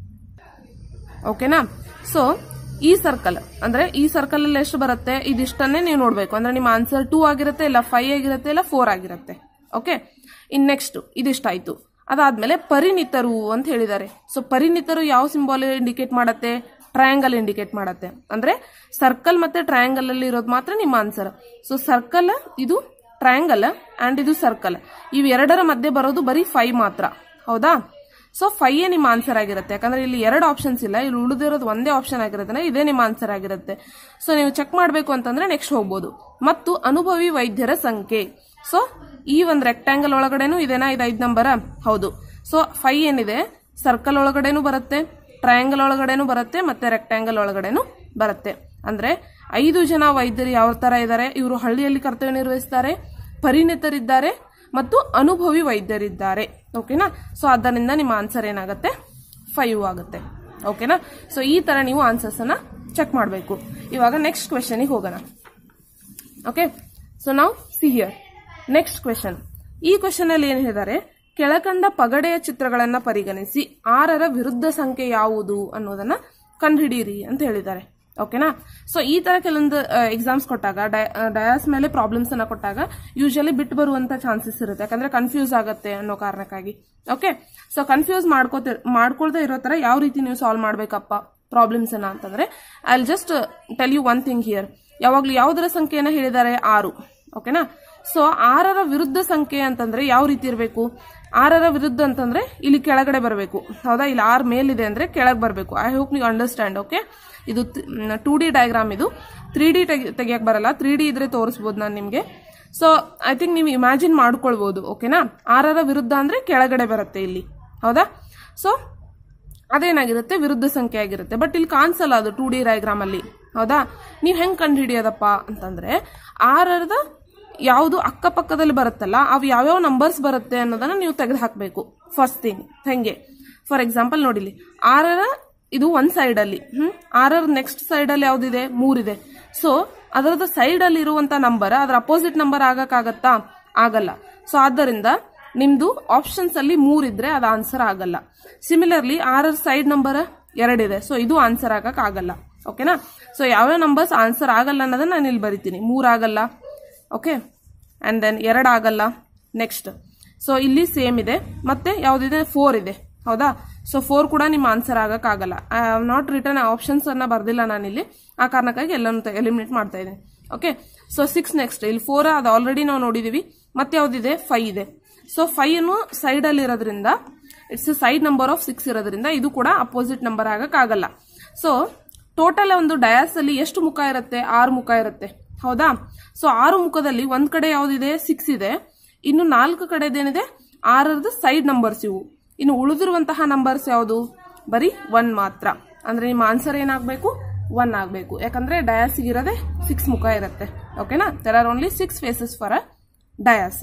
Speaker 1: ಓಕೆನಾ ಸೊ ಈ ಸರ್ಕಲ್ ಅಂದ್ರೆ ಈ ಸರ್ಕಲ್ ಅಲ್ಲಿ ಎಷ್ಟು ಬರುತ್ತೆ ಇದಿಷ್ಟನ್ನೇ ನೀವು ನೋಡ್ಬೇಕು ಅಂದ್ರೆ ನಿಮ್ಮ ಆನ್ಸರ್ ಟೂ ಆಗಿರುತ್ತೆ ಇಲ್ಲ ಫೈವ್ ಆಗಿರುತ್ತೆ ಇಲ್ಲ ಫೋರ್ ಆಗಿರುತ್ತೆ ಓಕೆ ಇನ್ ನೆಕ್ಸ್ಟ್ ಇದಿಷ್ಟಾಯ್ತು ಅದಾದ್ಮೇಲೆ ಪರಿಣಿತರು ಅಂತ ಹೇಳಿದ್ದಾರೆ ಸೊ ಪರಿಣಿತರು ಯಾವ ಸಿಂಬಾಲ್ ಇಂಡಿಕೇಟ್ ಮಾಡತ್ತೆ ಟ್ರಯಾಂಗಲ್ ಇಂಡಿಕೇಟ್ ಮಾಡತ್ತೆ ಅಂದ್ರೆ ಸರ್ಕಲ್ ಮತ್ತೆ ಟ್ರಯಾಂಗಲ್ ಅಲ್ಲಿ ಇರೋದು ಮಾತ್ರ ನಿಮ್ಮ ಆನ್ಸರ್ ಸೊ ಸರ್ಕಲ್ ಇದು ಟ್ರಯಾಂಗಲ್ ಅಂಡ್ ಇದು ಸರ್ಕಲ್ ಇವ್ ಎರಡರ ಮಧ್ಯೆ ಬರೋದು ಬರೀ ಫೈವ್ ಮಾತ್ರ ಹೌದಾ ಸೊ ಫೈವ್ ಏ ನಿಮ್ಮ ಆನ್ಸರ್ ಆಗಿರುತ್ತೆ ಯಾಕಂದ್ರೆ ಇಲ್ಲಿ ಎರಡು ಆಪ್ಷನ್ಸ್ ಇಲ್ಲ ಇಲ್ಲಿ ಉಳಿದಿರೋದು ಒಂದೇ ಆಪ್ಷನ್ ಆಗಿರುತ್ತೆ ಇದೇ ನಿಮ್ಮ ಆನ್ಸರ್ ಆಗಿರುತ್ತೆ ಸೊ ನೀವು ಚೆಕ್ ಮಾಡಬೇಕು ಅಂತಂದ್ರೆ ನೆಕ್ಸ್ಟ್ ಹೋಗ್ಬೋದು ಮತ್ತು ಅನುಭವಿ ವೈದ್ಯರ ಸಂಖ್ಯೆ ಸೊ ಈ ಒಂದು ರೆಕ್ಟಾಂಗಲ್ ಒಳಗಡೆನೂ ಇದೇನಾ ಇದು ಐದು ನಂಬರ ಹೌದು ಸೊ ಫೈವ್ ಏನಿದೆ ಸರ್ಕಲ್ ಒಳಗಡೆನೂ ಬರುತ್ತೆ ಟ್ರಯಾಂಗಲ್ ಒಳಗಡೆನೂ ಬರುತ್ತೆ ಮತ್ತೆ ರೆಕ್ಟಾಂಗಲ್ ಒಳಗಡೆನೂ ಬರುತ್ತೆ ಅಂದ್ರೆ ಐದು ಜನ ವೈದ್ಯರು ಯಾವ ತರ ಇದ್ದಾರೆ ಇವರು ಹಳ್ಳಿಯಲ್ಲಿ ಕರ್ತವ್ಯ ನಿರ್ವಹಿಸ್ತಾರೆ ಪರಿಣಿತರಿದ್ದಾರೆ ಮತ್ತು ಅನುಭವಿ ವೈದ್ಯರಿದ್ದಾರೆ ಓಕೆನಾ ಸೊ ಅದರಿಂದ ನಿಮ್ಮ ಆನ್ಸರ್ ಏನಾಗುತ್ತೆ ಫೈವ್ ಆಗುತ್ತೆ ಓಕೆನಾ ಸೊ ಈ ತರ ನೀವು ಆನ್ಸರ್ಸ್ ಅನ್ನ ಚೆಕ್ ಮಾಡಬೇಕು ಇವಾಗ ನೆಕ್ಸ್ಟ್ ಕ್ವೆಶನ್ಗೆ ಹೋಗೋಣ ಓಕೆ ಸೊ ನಾವು ಸಿ ಹಿಯರ್ ನೆಕ್ಸ್ಟ್ ಕ್ವೆಶನ್ ಈ ಕ್ವೆಶನ್ ಅಲ್ಲಿ ಏನ್ ಹೇಳಿದ್ದಾರೆ ಕೆಳಕಂಡ ಪಗಡೆಯ ಚಿತ್ರಗಳನ್ನ ಪರಿಗಣಿಸಿ ಆರರ ವಿರುದ್ಧ ಸಂಖ್ಯೆ ಯಾವುದು ಅನ್ನೋದನ್ನ ಕಂಡುಹಿಡಿಯಿರಿ ಅಂತ ಹೇಳಿದ್ದಾರೆ ಓಕೆನಾ ಸೊ ಈ ತರ ಕೆಲವೊಂದು ಎಕ್ಸಾಮ್ಸ್ ಕೊಟ್ಟಾಗ ಡಯಾಸ್ ಮೇಲೆ ಪ್ರಾಬ್ಲಮ್ಸ್ ಅನ್ನ ಕೊಟ್ಟಾಗ ಯೂಶಲಿ ಬಿಟ್ಟು ಬರುವಂತ ಚಾನ್ಸಸ್ ಇರುತ್ತೆ ಯಾಕಂದ್ರೆ ಕನ್ಫ್ಯೂಸ್ ಆಗುತ್ತೆ ಅನ್ನೋ ಕಾರಣಕ್ಕಾಗಿ ಓಕೆ ಸೊ ಕನ್ಫ್ಯೂಸ್ ಮಾಡ್ಕೋತ ಮಾಡ್ಕೊಳ್ತಾ ಇರೋ ತರ ಯಾವ ರೀತಿ ನೀವು ಸಾಲ್ವ್ ಮಾಡ್ಬೇಕಪ್ಪ ಪ್ರಾಬ್ಲಮ್ಸ್ ಅನ್ನ ಅಂತಂದ್ರೆ I just tell you one thing here ಯಾವಾಗ್ಲೂ ಯಾವುದರ ಸಂಖ್ಯೆಯನ್ನ ಹೇಳಿದ್ದಾರೆ ಆರು ಓಕೆನಾ ಸೊ ಆರರ ವಿರುದ್ಧ ಸಂಖ್ಯೆ ಅಂತಂದ್ರೆ ಯಾವ ರೀತಿ ಇರಬೇಕು ಆರರ ವಿರುದ್ಧ ಅಂತಂದ್ರೆ ಇಲ್ಲಿ ಕೆಳಗಡೆ ಬರಬೇಕು ಹೌದಾ ಇಲ್ಲಿ ಆರ್ ಮೇಲಿದೆ ಅಂದ್ರೆ ಕೆಳಗೆ ಬರಬೇಕು ಐ ಹೋಪ್ ನೀವು ಅಂಡರ್ಸ್ಟ್ಯಾಂಡ್ ಓಕೆ ಇದು ಟೂ ಡಿ ಡಯಾಗ್ರಾಮ್ ಇದು ತ್ರೀ ಡಿ ತೆಗಿಯಕ್ ಬರಲ್ಲ ತ್ರೀ ಡಿ ಇದ್ರೆ ತೋರಿಸ್ಬೋದು ನಾನು ನಿಮಗೆ ಸೊ ಐ ಥಿಂಕ್ ನೀವು ಇಮ್ಯಾಜಿನ್ ಮಾಡ್ಕೊಳ್ಬಹುದು ಓಕೆನಾ ಆರರ ವಿರುದ್ಧ ಅಂದ್ರೆ ಕೆಳಗಡೆ ಬರುತ್ತೆ ಇಲ್ಲಿ ಹೌದಾ ಸೊ ಅದೇನಾಗಿರುತ್ತೆ ವಿರುದ್ಧ ಸಂಖ್ಯೆ ಆಗಿರುತ್ತೆ ಬಟ್ ಇಲ್ಲಿ ಕಾಣಿಸಲ್ಲ ಅದು ಟೂ ಡಿ ಡಯಾಗ್ರಾಮ್ ಅಲ್ಲಿ ಹೌದಾ ನೀವು ಹೆಂಗ್ ಕಂಡು ಹಿಡಿಯೋದಪ್ಪ ಅಂತಂದ್ರೆ ಆರರದ ಯಾವುದು ಅಕ್ಕಪಕ್ಕದಲ್ಲಿ ಬರುತ್ತಲ್ಲ ಅವು ಯಾವ್ಯಾವ ನಂಬರ್ಸ್ ಬರುತ್ತೆ ಅನ್ನೋದನ್ನ ನೀವು ತೆಗೆದು ಹಾಕಬೇಕು ಫಸ್ಟ್ ಥಿಂಗ್ ಹೆಂಗೆ ಫಾರ್ ಎಕ್ಸಾಂಪಲ್ ನೋಡಿಲಿ ಆರರ ಇದು ಒಂದ್ ಸೈಡ್ ಅಲ್ಲಿ ಹ್ಮ್ ಆರರ ನೆಕ್ಸ್ಟ್ ಸೈಡ್ ಅಲ್ಲಿ ಯಾವ್ದಿದೆ ಮೂರಿದೆ ಸೊ ಅದರದ ಸೈಡ್ ಅಲ್ಲಿ ಇರುವಂತ ನಂಬರ್ ಅದರ ಅಪೋಸಿಟ್ ನಂಬರ್ ಆಗಕ್ಕಾಗತ್ತಾ ಆಗಲ್ಲ ಸೊ ಆದ್ದರಿಂದ ನಿಮ್ದು ಆಪ್ಷನ್ಸ್ ಅಲ್ಲಿ ಮೂರಿದ್ರೆ ಅದು ಆನ್ಸರ್ ಆಗಲ್ಲ ಸಿಮಿಲರ್ಲಿ ಆರರ ಸೈಡ್ ನಂಬರ್ ಎರಡಿದೆ ಸೊ ಇದು ಆನ್ಸರ್ ಆಗಕ್ ಆಗಲ್ಲ ಓಕೆನಾ ಸೊ ಯಾವ್ಯಾವ ನಂಬರ್ಸ್ ಆನ್ಸರ್ ಆಗಲ್ಲ ಅನ್ನೋದನ್ನ ನಾನು ಇಲ್ಲಿ ಬರಿತೀನಿ ಮೂರ್ ಆಗಲ್ಲ ಓಕೆ ಅಂಡ್ ದೆನ್ ಎರಡು ಆಗಲ್ಲ ನೆಕ್ಸ್ಟ್ ಸೊ ಇಲ್ಲಿ ಸೇಮ್ ಇದೆ ಮತ್ತೆ ಯಾವ್ದಿದೆ ಫೋರ್ ಇದೆ ಹೌದಾ ಸೊ ಫೋರ್ ಕೂಡ ನಿಮ್ಮ ಆನ್ಸರ್ ಆಗಕ್ ಆಗಲ್ಲ I have not written options ಅನ್ನ ಬರ್ದಿಲ್ಲ ನಾನಿಲ್ಲಿ ಆ ಕಾರಣಕ್ಕಾಗಿ ಎಲ್ಲಾನು ಎಲಿಮಿನೇಟ್ ಮಾಡ್ತಾ ಇದ್ದೀನಿ ಓಕೆ ಸೊ ಸಿಕ್ಸ್ ನೆಕ್ಸ್ಟ್ ಇಲ್ಲಿ ಫೋರ್ ಅದು ಆಲ್ರೆಡಿ ನಾವು ನೋಡಿದೀವಿ ಮತ್ತೆ ಯಾವ್ದಿದೆ ಫೈವ್ ಇದೆ ಸೊ ಫೈವ್ ಅನ್ನು ಸೈಡ್ ಅಲ್ಲಿ ಇರೋದ್ರಿಂದ it's side number of six ಇರೋದ್ರಿಂದ ಇದು ಕೂಡ ಅಪೋಸಿಟ್ ನಂಬರ್ ಆಗಕ್ ಆಗಲ್ಲ ಸೊ ಟೋಟಲ್ ಒಂದು ಡಯಾಸ್ ಅಲ್ಲಿ ಎಷ್ಟು ಮುಖ ಇರುತ್ತೆ ಆರು ಮುಖ ಇರುತ್ತೆ ಹೌದಾ ಸೊ ಆರು ಮುಖದಲ್ಲಿ ಒಂದ್ ಕಡೆ ಯಾವ್ದಿದೆ ಸಿಕ್ಸ್ ಇದೆ ಇನ್ನು ನಾಲ್ಕು ಕಡೆದೇನಿದೆ ಆರರದ ಸೈಡ್ ನಂಬರ್ಸ್ ಇವು ಇನ್ನು ಉಳಿದಿರುವಂತಹ ನಂಬರ್ಸ್ ಯಾವುದು ಬರೀ ಒನ್ ಮಾತ್ರ ಅಂದ್ರೆ ನಿಮ್ಮ ಆನ್ಸರ್ ಏನಾಗಬೇಕು ಒನ್ ಆಗಬೇಕು ಯಾಕಂದ್ರೆ ಡಯಾಸ್ ಇರೋದೇ ಸಿಕ್ಸ್ ಮುಖ ಇರುತ್ತೆ ಓಕೆನಾ there are only six faces for a dice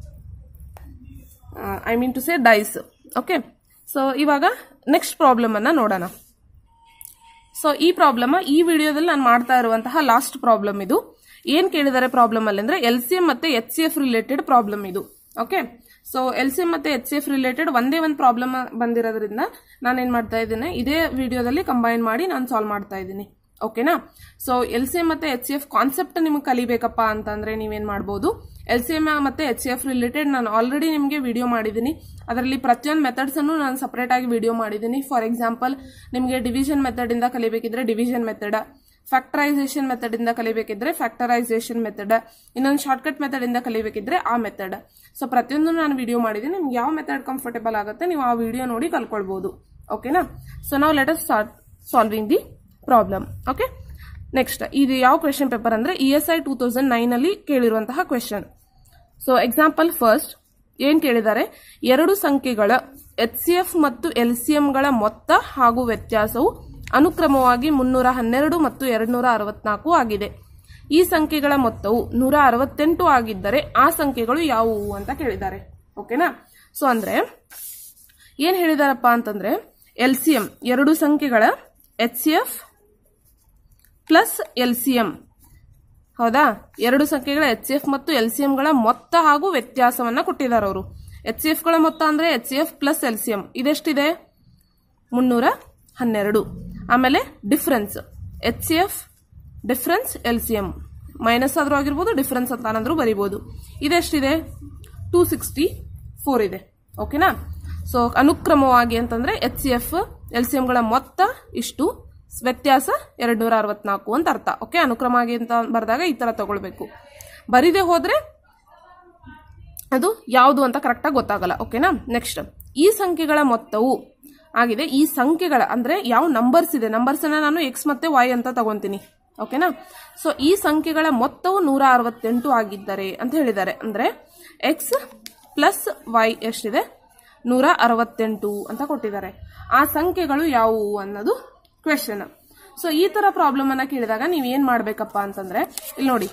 Speaker 1: I mean to say dice okay so ಇವಾಗ ನೆಕ್ಸ್ಟ್ ಪ್ರಾಬ್ಲಮ್ ಅನ್ನ ನೋಡೋಣ ಸೊ ಈ ಪ್ರಾಬ್ಲಮ್ ಈ ವಿಡಿಯೋದಲ್ಲಿ ನಾನು ಮಾಡ್ತಾ ಇರುವಂತಹ ಲಾಸ್ಟ್ ಪ್ರಾಬ್ಲಮ್ ಇದು ಏನ್ ಕೇಳಿದ್ದಾರೆ ಪ್ರಾಬ್ಲಮ್ ಅಲ್ಲಿ ಅಂದ್ರೆ ಎಲ್ ಸಿ ಎಂ ಮತ್ತೆ H C F related problem ಇದು okay so L C M ಮತ್ತೆ ಎಚ್ ಸಿ ಎಫ್ ರಿಲೇಟೆಡ್ ಒಂದೇ ಒಂದು ಪ್ರಾಬ್ಲಮ್ ಬಂದಿರೋದ್ರಿಂದ ನಾನು ಏನ್ ಮಾಡ್ತಾ ಇದ್ದೀನಿ ಇದೇ ವಿಡಿಯೋದಲ್ಲಿ ಕಂಬೈನ್ ಮಾಡಿ ನಾನು ಸಾಲ್ವ್ ಮಾಡ್ತಾ ಇದ್ದೀನಿ ಓಕೆನಾ ಸೊ ಎಲ್ ಸಿ ಎಂ ಮತ್ತೆ ಎಚ್ ಸಿ ಎಫ್ ಕಾನ್ಸೆಪ್ಟ್ ನಿಮ್ಗೆ ಕಲಿಬೇಕಪ್ಪ ಅಂತಂದ್ರೆ ನೀವೇನ್ ಮಾಡ್ಬೋದು ಎಲ್ ಸಿ ಎಂ ಮತ್ತೆ ಎಚ್ ಸಿ ಎಫ್ ರಿಲೇಟೆಡ್ ನಾನು ಆಲ್ರೆಡಿ ನಿಮಗೆ ವಿಡಿಯೋ ಮಾಡಿದ್ದೀನಿ ಅದರಲ್ಲಿ ಪ್ರತಿಯೊಂದು ಮೆಥಡ್ಸ್ ಅನ್ನು ನಾನು ಸಪರೇಟ್ ಆಗಿ ವಿಡಿಯೋ ಮಾಡಿದ್ದೀನಿ ಫಾರ್ ಎಕ್ಸಾಂಪಲ್ ನಿಮಗೆ ಡಿವಿಷನ್ ಮೆಥಡ್ ಇಂದ ಕಲಿಬೇಕಿದ್ರೆ ಡಿವಿಷನ್ ಮೆಥಡ್ ಫ್ಯಾಕ್ಟರೈಸೇಷನ್ ಮೆಥಡ್ ಇಂದ ಕಲಿಬೇಕಿದ್ರೆ ಫ್ಯಾಕ್ಟರೈಸೇಷನ್ ಮೆಥಡ್ ಇನ್ನೊಂದು ಶಾರ್ಟ್ಕಟ್ ಮೆಥಡ್ ಇಂದ ಕಲಿಬೇಕಿದ್ರೆ ಆ ಮೆಥಡ್ ಸೊ ಪ್ರತಿಯೊಂದು ನಾನು ವಿಡಿಯೋ ಮಾಡಿದ್ದೀನಿ ನಿಮ್ಗೆ ಯಾವ ಮೆಥಡ್ ಕಂಫರ್ಟೇಬಲ್ ಆಗುತ್ತೆ ನೀವು ಆ ವಿಡಿಯೋ ನೋಡಿ ಕಲ್ಕೊಳ್ಬಹುದು ಓಕೆನಾ ಸೊ ನಾವು let start solving the problem okay next ಇದು ಯಾವ ಕ್ವೆಶನ್ ಪೇಪರ್ ಅಂದ್ರೆ E S I two thousand nine ಅಲ್ಲಿ ಕೇಳಿರುವಂತಹ ಕ್ವೆಶನ್ ಸೊ ಎಕ್ಸಾಂಪಲ್ ಫಸ್ಟ್ ಏನ್ ಕೇಳಿದ್ದಾರೆ ಎರಡು ಸಂಖ್ಯೆಗಳ ಎಚ್ ಸಿ ಎಫ್ ಮತ್ತು ಎಲ್ ಸಿ ಎಂಗಳ ಮೊತ್ತ ಹಾಗೂ ವ್ಯತ್ಯಾಸವು ಅನುಕ್ರಮವಾಗಿ ಮುನ್ನೂರ ಹನ್ನೆರಡು ಮತ್ತು ಎರಡ್ನೂರ ಅರವತ್ನಾಲ್ಕು ಆಗಿದೆ ಈ ಸಂಖ್ಯೆಗಳ ಮೊತ್ತವು ನೂರ ಅರವತ್ತೆಂಟು ಆಗಿದ್ದರೆ ಆ ಸಂಖ್ಯೆಗಳು ಯಾವುವು ಅಂತ ಕೇಳಿದ್ದಾರೆ ಓಕೆನಾ ಸೊ ಅಂದ್ರೆ ಏನ್ ಹೇಳಿದಾರಪ್ಪ ಅಂತಂದ್ರೆ ಎಲ್ ಸಿ ಎಂ ಎರಡು ಸಂಖ್ಯೆಗಳ H C F plus L C M ಹೌದಾ ಎರಡು ಸಂಖ್ಯೆಗಳ ಎಚ್ ಎಫ್ ಮತ್ತು ಎಲ್ ಸಿ ಎಂಗಳ ಮೊತ್ತ ಹಾಗೂ ವ್ಯತ್ಯಾಸವನ್ನ ಕೊಟ್ಟಿದ್ದಾರೆ ಅವರು ಎಚ್ ಸಿ ಎಫ್ಗಳ ಮೊತ್ತ ಅಂದ್ರೆ H C F plus L C M ಇದೆಷ್ಟಿದೆ ಮುನ್ನೂರ ಹನ್ನೆರಡು ಆಮೇಲೆ difference H C F difference L C M minus ಆದ್ರೂ ಆಗಿರ್ಬೋದು ಡಿಫ್ರೆನ್ಸ್ ಅಂತ ಅನ್ನಂದ್ರೂ ಬರಿಬೋದು ಇದೆಷ್ಟಿದೆ ಟೂ ಸಿಕ್ಸ್ಟಿ ಫೋರ್ ಇದೆ ಓಕೆನಾ ಸೊ ಅನುಕ್ರಮವಾಗಿ ಅಂತಂದ್ರೆ H C F L C ಎಂಗಳ ಮೊತ್ತ ಇಷ್ಟು ವ್ಯತ್ಯಾಸ ಎರಡು ನೂರ ಅರವತ್ನಾಲ್ಕು ಅಂತ ಅರ್ಥ ಓಕೆ ಅನುಕ್ರಮ ಆಗಿ ಅಂತ ಬರೆದಾಗ ಈ ತರ ತಗೊಳ್ಬೇಕು ಬರಿದೆ ಹೋದ್ರೆ ಅದು ಯಾವುದು ಅಂತ ಕರೆಕ್ಟಾಗಿ ಗೊತ್ತಾಗಲ್ಲ ಓಕೆನಾ ನೆಕ್ಸ್ಟ್ ಈ ಸಂಖ್ಯೆಗಳ ಮೊತ್ತವು ಆಗಿದೆ ಈ ಸಂಖ್ಯೆಗಳ ಅಂದ್ರೆ ಯಾವ ನಂಬರ್ಸ್ ಇದೆ ನಂಬರ್ಸ್ ಅನ್ನ ನಾನು ಎಕ್ಸ್ ಮತ್ತೆ ವೈ ಅಂತ ತಗೊಂತೀನಿ ಓಕೆನಾ ಸೊ ಈ ಸಂಖ್ಯೆಗಳ ಮೊತ್ತವು ನೂರ ಅರವತ್ತೆಂಟು ಆಗಿದ್ದಾರೆ ಅಂತ ಹೇಳಿದ್ದಾರೆ ಅಂದ್ರೆ ಎಕ್ಸ್ ಪ್ಲಸ್ ವೈ ಎಷ್ಟಿದೆ ನೂರ ಅರವತ್ತೆಂಟು ಅಂತ ಕೊಟ್ಟಿದ್ದಾರೆ ಆ ಸಂಖ್ಯೆಗಳು ಯಾವುವು ಅನ್ನೋದು ಕ್ವೆಶನ್ ಸೊ ಈ ತರ ಪ್ರಾಬ್ಲಮ್ ಅನ್ನ ಕೇಳಿದಾಗ ನೀವ್ ಏನ್ ಮಾಡ್ಬೇಕಪ್ಪ ಅಂತಂದ್ರೆ ಇಲ್ಲಿ ನೋಡಿ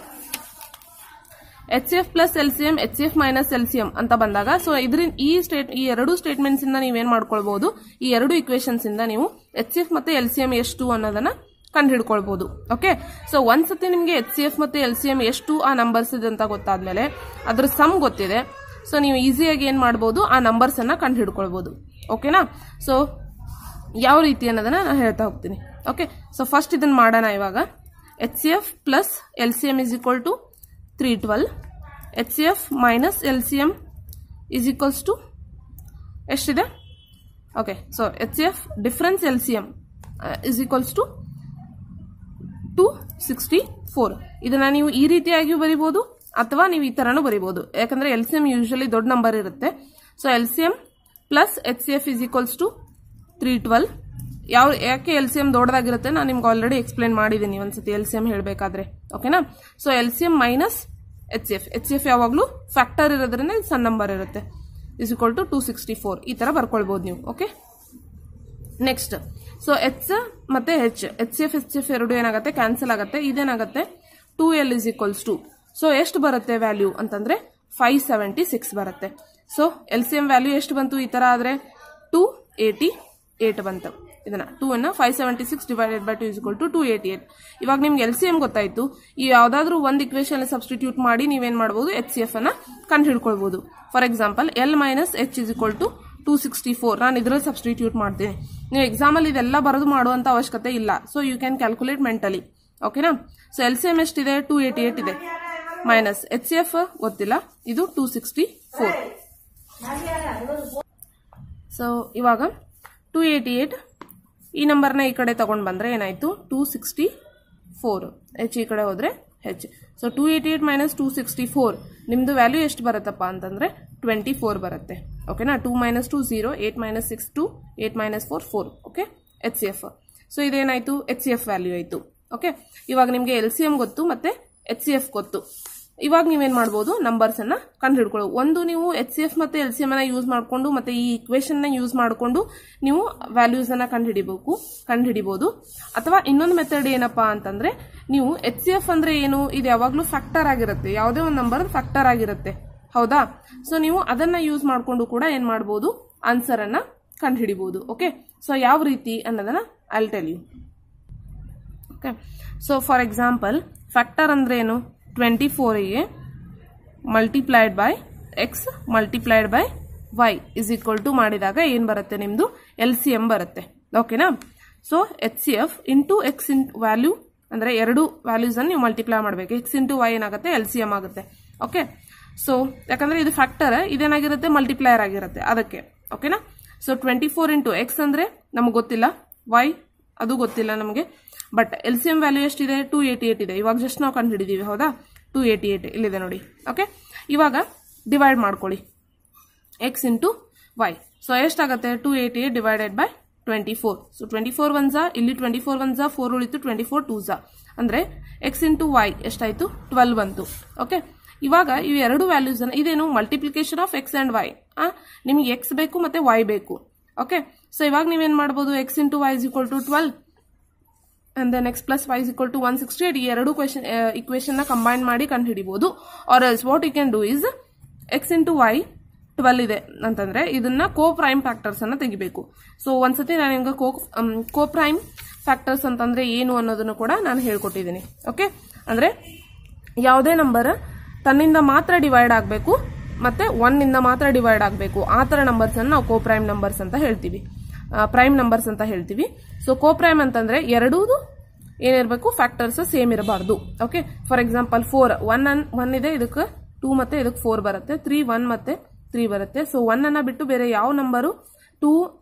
Speaker 1: H C F plus L C M H C F minus L C M ಅಂತ ಬಂದಾಗ ಸೊ ಇದ್ರಿಂದ ಈ ಸ್ಟೇಟ್ ಈ ಎರಡು ಸ್ಟೇಟ್ಮೆಂಟ್ಸ್ ಇಂದ ನೀವೇನ್ ಮಾಡ್ಕೊಳ್ಬಹುದು ಈ ಎರಡು ಇಕ್ವೇಶನ್ಸ್ ಇಂದ ನೀವು ಎಚ್ ಸಿ ಎಫ್ ಮತ್ತೆ ಎಲ್ ಸಿ ಎಂ ಎಷ್ಟು ಅನ್ನೋದನ್ನ ಕಂಡು ಹಿಡ್ಕೊಳ್ಬಹುದು ಓಕೆ ಸೊ ಒಂದ್ಸತಿ ನಿಮ್ಗೆ ಎಚ್ ಸಿ ಎಫ್ ಮತ್ತೆ ಎಲ್ ಸಿ ಎಂ ಎಷ್ಟು ಆ ನಂಬರ್ಸ್ ಇದೆ ಅಂತ ಗೊತ್ತಾದ್ಮೇಲೆ ಅದ್ರ ಸಮ್ ಗೊತ್ತಿದೆ ಸೊ ನೀವು ಈಸಿಯಾಗಿ ಏನ್ ಮಾಡಬಹುದು ಆ ನಂಬರ್ಸ್ ಅನ್ನ ಕಂಡು ಹಿಡ್ಕೊಳ್ಬಹುದು ಓಕೆನಾ ಸೊ ಯಾವ ರೀತಿ ಅನ್ನೋದನ್ನ ನಾನು ಹೇಳ್ತಾ ಹೋಗ್ತೀನಿ ಓಕೆ ಸೊ ಫಸ್ಟ್ ಇದನ್ನ ಮಾಡೋಣ ಇವಾಗ H C F plus L C M is equal to three twelve H C F minus L C M is equals to ಎಷ್ಟಿದೆ okay so H C F difference L C M is equals to two sixty four ಇದನ್ನ ನೀವು ಈ ರೀತಿಯಾಗಿಯೂ ಬರಿಬಹುದು ಅಥವಾ ನೀವು ಈ ತರನೂ ಬರಿಬಹುದು ಯಾಕಂದ್ರೆ ಎಲ್ ಸಿ ಎಂ ಯೂಶಲಿ ದೊಡ್ಡ ನಂಬರ್ ಇರುತ್ತೆ so L C M plus H C F is equals to three twelve ಯಾವ ಯಾಕೆ ಎಲ್ ಸಿ ಎಂ ದೊಡ್ಡದಾಗಿರುತ್ತೆ ನಾನು ನಿಮ್ಗೆ ಆಲ್ರೆಡಿ ಎಕ್ಸ್ಪ್ಲೇನ್ ಮಾಡಿದ್ದೀನಿ ಒಂದ್ಸತಿ ಎಲ್ ಸಿ ಎಂ ಹೇಳಬೇಕಾದ್ರೆ ಓಕೆನಾ so L C M minus H C F H C F ಯಾವಾಗಲೂ factor ಇರೋದ್ರಿಂದ ಇದು ಸಣ್ಣ ನಂಬರ್ ಇರುತ್ತೆ is equal to two sixty four ಈ ತರ ಬರ್ಕೊಳ್ಬಹುದು ನೀವು ಓಕೆ ನೆಕ್ಸ್ಟ್ ಸೊ ಎಚ್ ಮತ್ತೆ H H C F H F ಎರಡು ಏನಾಗುತ್ತೆ ಕ್ಯಾನ್ಸಲ್ ಆಗುತ್ತೆ ಇದೇನಾಗುತ್ತೆ two L is equals to so ಎಷ್ಟು ಬರುತ್ತೆ ವ್ಯಾಲ್ಯೂ ಅಂತಂದ್ರೆ ಫೈವ್ ಸೆವೆಂಟಿ ಸಿಕ್ಸ್ ಬರುತ್ತೆ so L C M value ಎಷ್ಟು ಬಂತು ಈ ತರ ಆದ್ರೆ ಟೂ ಏಟಿ ಏಟ್ ಬಂತು ಇದನ್ನ ಟೂ ಅನ್ನ five seventy six divided by two is to two eighty eight ಇವಾಗ ನಿಮ್ಗೆ ಎಲ್ ಸಿ ಎಂ ಗೊತ್ತಾಯ್ತು ಈ ಯಾವ್ದಾದ್ರು ಒಂದು ಇಕ್ವೇಶನ್ ಸಬ್ಸ್ಟಿಟ್ಯೂಟ್ ಮಾಡಿ ನೀವೇನ್ ಮಾಡಬಹುದು ಎಚ್ ಸಿ ಎಫ್ ಅನ್ನ ಕಂಡು ಹಿಡ್ಕೊಳ್ಬಹುದು for example L minus H is equal to two sixty four ನಾನು ಇದ್ರಲ್ಲಿ ಸಬ್ಸ್ಟಿಟ್ಯೂಟ್ ಮಾಡ್ತೀನಿ ನೀವು ಎಕ್ಸಾಮಲ್ಲಿ ಇದೆಲ್ಲ ಬರೆದು ಮಾಡುವಂತ ಅವಶ್ಯಕತೆ ಇಲ್ಲ so you can calculate mentally ಓಕೆನಾ ಸೊ ಎಲ್ ಸಿ ಎಂ ಎಷ್ಟಿದೆ ಟೂ ಏಟಿ ಏಟ್ ಇದೆ ಮೈನಸ್ ಎಚ್ ಸಿ ಎಫ್ ಗೊತ್ತಿಲ್ಲ ಇದು ಟೂ ಸಿಕ್ಸ್ಟಿ ಫೋರ್ ಸೊ ಇವಾಗ ಟೂ ಏಟಿ ಏಟ್ ಈ ನಂಬರ್ನ ಈ ಕಡೆ ತಗೊಂಡ್ ಬಂದ್ರೆ ಏನಾಯ್ತು ಟೂ ಸಿಕ್ಸ್ಟಿ ಫೋರ್ ಹೆಚ್ ಈ ಕಡೆ ಹೋದ್ರೆ H so two eighty eight minus two sixty four ನಿಮ್ದು ವ್ಯಾಲ್ಯೂ ಎಷ್ಟು ಬರುತ್ತಪ್ಪ ಅಂತಂದ್ರೆ ಟ್ವೆಂಟಿ ಫೋರ್ ಬರುತ್ತೆ ಓಕೆನಾ two minus two zero eight minus six two eight minus four four okay H C F so ಇದೇನಾಯ್ತು ಎಚ್ ಸಿ ಎಫ್ ವ್ಯಾಲ್ಯೂ ಆಯ್ತು okay ಇವಾಗ ನಿಮಗೆ ಎಲ್ ಸಿ ಎಂ ಗೊತ್ತು ಮತ್ತೆ ಎಚ್ ಸಿ ಎಫ್ ಗೊತ್ತು ಇವಾಗ ನೀವೇನ್ ಮಾಡ್ಬೋದು ನಂಬರ್ಸ್ ಅನ್ನ ಕಂಡು ಹಿಡ್ಕೊಳ್ಳೋ ಒಂದು ನೀವು ಎಚ್ ಸಿ ಎಫ್ ಮತ್ತೆ ಎಲ್ ಸಿ ಎಂ ಅನ್ನ ಯೂಸ್ ಮಾಡ್ಕೊಂಡು ಮತ್ತೆ ಈ ಇಕ್ವೇಶನ್ ನ ಯೂಸ್ ಮಾಡ್ಕೊಂಡು ನೀವು ವ್ಯಾಲ್ಯೂಸ್ ಅನ್ನ ಕಂಡು ಹಿಡಿಬೇಕು ಕಂಡು ಹಿಡಿಬಹುದು ಅಥವಾ ಇನ್ನೊಂದು ಮೆಥಡ್ ಏನಪ್ಪಾ ಅಂತಂದ್ರೆ ನೀವು ಎಚ್ ಸಿ ಎಫ್ ಅಂದ್ರೆ ಏನು ಇದು ಯಾವಾಗ್ಲೂ ಫ್ಯಾಕ್ಟರ್ ಆಗಿರುತ್ತೆ ಯಾವುದೇ ಒಂದು ನಂಬರ್ ಫ್ಯಾಕ್ಟರ್ ಆಗಿರುತ್ತೆ ಹೌದಾ ಸೊ ನೀವು ಅದನ್ನ ಯೂಸ್ ಮಾಡ್ಕೊಂಡು ಕೂಡ ಏನ್ ಮಾಡಬಹುದು ಆನ್ಸರ್ ಅನ್ನ ಕಂಡು ಹಿಡಿಬಹುದು ಓಕೆ ಸೊ ಯಾವ ರೀತಿ ಅನ್ನೋದನ್ನ I'll tell you okay so for example factor ಅಂದ್ರೆ ಏನು ಟ್ವೆಂಟಿ ಫೋರಿಗೆ multiplied by X multiplied by Y is equal to ಮಾಡಿದಾಗ ಏನು ಬರುತ್ತೆ ನಿಮ್ಮದು ಎಲ್ ಸಿ ಎಂ ಬರುತ್ತೆ ಓಕೆನಾ so H C F into X in value ಅಂದರೆ ಎರಡು ವ್ಯಾಲ್ಯೂಸ್ ಅನ್ನು ನೀವು ಮಲ್ಟಿಪ್ಲೈ ಮಾಡಬೇಕು ಎಕ್ಸ್ ಇಂಟು ವೈ ಏನಾಗುತ್ತೆ ಎಲ್ ಸಿ ಎಂ ಆಗುತ್ತೆ ಓಕೆ ಸೊ ಯಾಕಂದ್ರೆ ಇದು ಫ್ಯಾಕ್ಟರ್ ಇದೇನಾಗಿರುತ್ತೆ ಮಲ್ಟಿಪ್ಲೈಯರ್ ಆಗಿರುತ್ತೆ ಅದಕ್ಕೆ ಓಕೆನಾ so twenty four into X ಅಂದರೆ ನಮಗೆ ಗೊತ್ತಿಲ್ಲ ವೈ ಅದು ಗೊತ್ತಿಲ್ಲ ನಮಗೆ but L C M value ಎಷ್ಟಿದೆ ಟೂ ಏಟಿ ಏಟ್ ಇದೆ ಇವಾಗ ಜಸ್ಟ್ ನಾವು ಕಂಡು ಹಿಡಿದೀವಿ ಹೌದಾ ಟೂ ಏಟಿ ಏಟ್ ಇಲ್ಲಿದೆ ನೋಡಿ ಓಕೆ ಇವಾಗ ಡಿವೈಡ್ ಮಾಡ್ಕೊಳ್ಳಿ ಎಕ್ಸ್ ಇಂಟು ವೈ ಸೊ ಎಷ್ಟಾಗುತ್ತೆ two eighty eight divided by twenty four so twenty four one ಝಾ ಇಲ್ಲಿ ಟ್ವೆಂಟಿ ಫೋರ್ ಒನ್ ಝಾ ಫೋರ್ ಉಳಿತು ಟ್ವೆಂಟಿ ಫೋರ್ ಟೂ ಝಾ ಅಂದರೆ ಎಕ್ಸ್ ಇಂಟು ವೈ ಎಷ್ಟಾಯಿತು ಟ್ವೆಲ್ ಬಂತು ಓಕೆ ಇವಾಗ ಇವು ಎರಡು ವ್ಯಾಲ್ಯೂಸ್ ಅನ್ನ ಇದೇನು multiplication of X and Y ನಿಮಗೆ ಎಕ್ಸ್ ಬೇಕು ಮತ್ತೆ ವೈ ಬೇಕು ಓಕೆ ಸೊ ಇವಾಗ ನೀವೇನ್ ಮಾಡ್ಬೋದು X into Y is equal to twelve and then X plus Y is equal to one sixty eight ಈ ಎರಡು ಕ್ವೆಶನ್ ಇಕ್ವೇಶನ್ ನ ಕಂಬೈನ್ ಮಾಡಿ ಕಂಡು ಹಿಡಿಬಹುದು or else what you can do is X into Y twelve ಇದೆ ಅಂತಂದ್ರೆ ಇದನ್ನ ಕೋ prime factors ಅನ್ನ ತೆಗಿಬೇಕು ಸೊ ಒಂದ್ಸತಿ ನಾನು ನಿಮ್ಗೆ ಕೋ ಕೋ ಪ್ರೈಮ್ ಫ್ಯಾಕ್ಟರ್ಸ್ ಅಂತಂದ್ರೆ ಏನು ಅನ್ನೋದನ್ನು ಕೂಡ ನಾನು ಹೇಳ್ಕೊಟ್ಟಿದ್ದೀನಿ ಓಕೆ ಅಂದ್ರೆ ಯಾವುದೇ ನಂಬರ್ ತನ್ನಿಂದ ಮಾತ್ರ ಡಿವೈಡ್ ಆಗಬೇಕು ಮತ್ತೆ ಒನ್ ಇಂದ ಮಾತ್ರ ಡಿವೈಡ್ ಆಗಬೇಕು ಆ ತರ ನಂಬರ್ಸ್ ಅನ್ನು ನಾವು ಕೋ ಪ್ರೈಮ್ ನಂಬರ್ಸ್ ಅಂತ ಹೇಳ್ತೀವಿ ಪ್ರೈಮ್ ನಂಬರ್ಸ್ ಅಂತ ಹೇಳ್ತೀವಿ ಸೊ ಕೋ ಪ್ರೈಮ್ ಅಂತಂದ್ರೆ ಎರಡೂ ಏನಿರಬೇಕು ಫ್ಯಾಕ್ಟರ್ಸ್ ಸೇಮ್ ಇರಬಾರ್ದು okay for example four one and one ಇದೆ ಇದಕ್ಕೆ ಟೂ ಮತ್ತೆ ಇದಕ್ಕೆ ಫೋರ್ ಬರುತ್ತೆ ತ್ರೀ ಒನ್ ಮತ್ತೆ ತ್ರೀ ಬರುತ್ತೆ ಸೊ ಒನ್ ಅನ್ನ ಬಿಟ್ಟು ಬೇರೆ ಯಾವ ನಂಬರು ಟೂ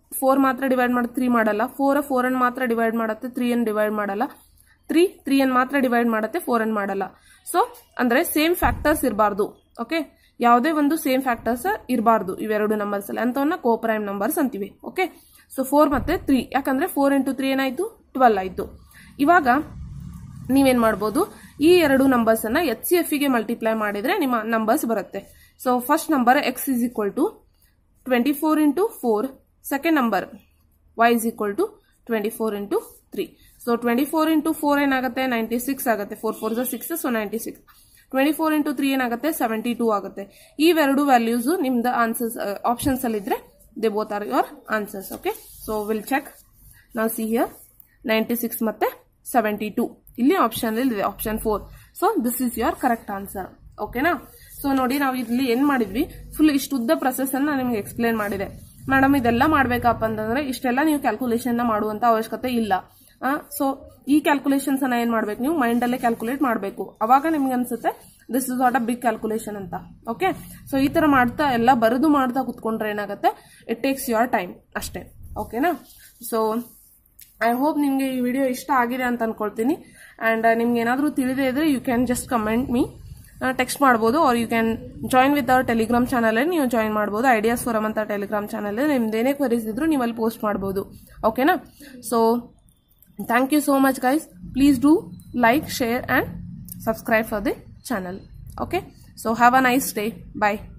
Speaker 1: ಫೋರ್ ಮಾತ್ರ ಡಿವೈಡ್ ಮಾಡಿ ತ್ರೀ ಮಾಡಲ್ಲ ಫೋರ್ ಫೋರ್ ಅನ್ನು ಮಾತ್ರ ಡಿವೈಡ್ ಮಾಡುತ್ತೆ ತ್ರೀ ಅನ್ನು ಡಿವೈಡ್ ಮಾಡಲ್ಲ ತ್ರೀ ತ್ರೀ ಅನ್ನು ಮಾತ್ರ ಡಿವೈಡ್ ಮಾಡುತ್ತೆ ಫೋರ್ ಅನ್ನು ಮಾಡಲ್ಲ ಸೊ ಅಂದ್ರೆ ಸೇಮ್ ಫ್ಯಾಕ್ಟರ್ಸ್ ಇರಬಾರ್ದು ಓಕೆ ಯಾವುದೇ ಒಂದು ಸೇಮ್ ಫ್ಯಾಕ್ಟರ್ಸ್ ಇರಬಾರ್ದು ಇವೆರಡು ನಂಬರ್ಸ್ ಅಲ್ಲಿ ಅಂತವನ್ನ ಕೋಪ್ರೈಮ್ ನಂಬರ್ಸ್ ಅಂತೀವಿ ಓಕೆ ಸೊ ಫೋರ್ ಮತ್ತೆ ತ್ರೀ ಯಾಕಂದ್ರೆ ಫೋರ್ ಇಂಟು ತ್ರೀ ಏನಾಯ್ತು ಟ್ವೆಲ್ ಆಯ್ತು ಇವಾಗ ನೀವೇನ್ ಮಾಡ್ಬೋದು ಈ ಎರಡು ನಂಬರ್ಸ್ ಅನ್ನ ಎಚ್ ಸಿ ಎಫ್ ಗೆ ಮಲ್ಟಿಪ್ಲೈ ಮಾಡಿದ್ರೆ ನಿಮ್ಮ ನಂಬರ್ಸ್ ಬರುತ್ತೆ so first number X is equal to twenty four into four second number Y is equal to twenty four into three so twenty four into four ಏನಾಗುತ್ತೆ ninety six ಆಗುತ್ತೆ four four six so ninety six twenty four into three ಏನಾಗುತ್ತೆ seventy two ಆಗುತ್ತೆ ಇವೆರಡು values ನಿಮ್ದು answers options ಅಲ್ಲಿ ಇದ್ರೆ they both are your answers okay so will check ನಾವು see here ninety six ಮತ್ತೆ ಸೆವೆಂಟಿ ಟೂ ಇಲ್ಲಿ ಆಪ್ಷನ್ ಇದೆ option four so this is your correct answer ಓಕೆನಾ ಸೊ ನೋಡಿ ನಾವು ಇಲ್ಲಿ ಏನ್ ಮಾಡಿದ್ವಿ ಫುಲ್ ಇಷ್ಟು ಉದ್ದ ಪ್ರೊಸೆಸ್ ಅನ್ನ ನಾನು ನಿಮ್ಗೆ ಎಕ್ಸ್ಪ್ಲೇನ್ ಮಾಡಿದೆ ಮೇಡಮ್ ಇದೆಲ್ಲ ಮಾಡ್ಬೇಕಪ್ಪ ಅಂತಂದ್ರೆ ಇಷ್ಟೆಲ್ಲ ನೀವು ಕ್ಯಾಲ್ಕುಲೇಷನ್ ಮಾಡುವಂತ ಅವಶ್ಯಕತೆ ಇಲ್ಲ ಸೊ ಈ ಕ್ಯಾಲ್ಕುಲೇಷನ್ಸ್ ಅನ್ನ ಏನ್ ಮಾಡ್ಬೇಕು ನೀವು ಮೈಂಡ್ ಅಲ್ಲೇ ಕ್ಯಾಲ್ಕುಲೇಟ್ ಮಾಡಬೇಕು ಅವಾಗ ನಿಮ್ಗೆ ಅನ್ಸುತ್ತೆ this is not a big calculation ಅಂತ ಓಕೆ ಸೊ ಈ ತರ ಮಾಡ್ತಾ ಎಲ್ಲ ಬರೆದು ಮಾಡ್ತಾ ಕುತ್ಕೊಂಡ್ರೆ ಏನಾಗುತ್ತೆ ಇಟ್ ಟೇಕ್ಸ್ ಯುವರ್ ಟೈಮ್ ಅಷ್ಟೇ ಓಕೆನಾ ಸೊ ಐ ಹೋಪ್ ನಿಮಗೆ ಈ ವಿಡಿಯೋ ಇಷ್ಟ ಆಗಿದೆ ಅಂತ ಅನ್ಕೊಳ್ತೀನಿ ಆ್ಯಂಡ್ ನಿಮ್ಗೆ ಏನಾದರೂ ತಿಳಿದೇ ಇದ್ರೆ you can just comment me text ಮಾಡ್ಬೋದು or you can join with our Telegram channel ನೀವು ಜಾಯಿನ್ ಮಾಡ್ಬೋದು ಐಡಿಯಾಸ್ ಫೋರಮ್ ಅಂತ ಟೆಲಿಗ್ರಾಮ್ ಚಾನಲ್ ನಿಮ್ದು ಏನೇ ಕ್ವರೀಸ್ ಇದ್ರು ನೀವು ಅಲ್ಲಿ ಪೋಸ್ಟ್ ಮಾಡ್ಬೋದು ಓಕೆನಾ so thank you so much guys please do like share and subscribe for the channel okay so have a nice day bye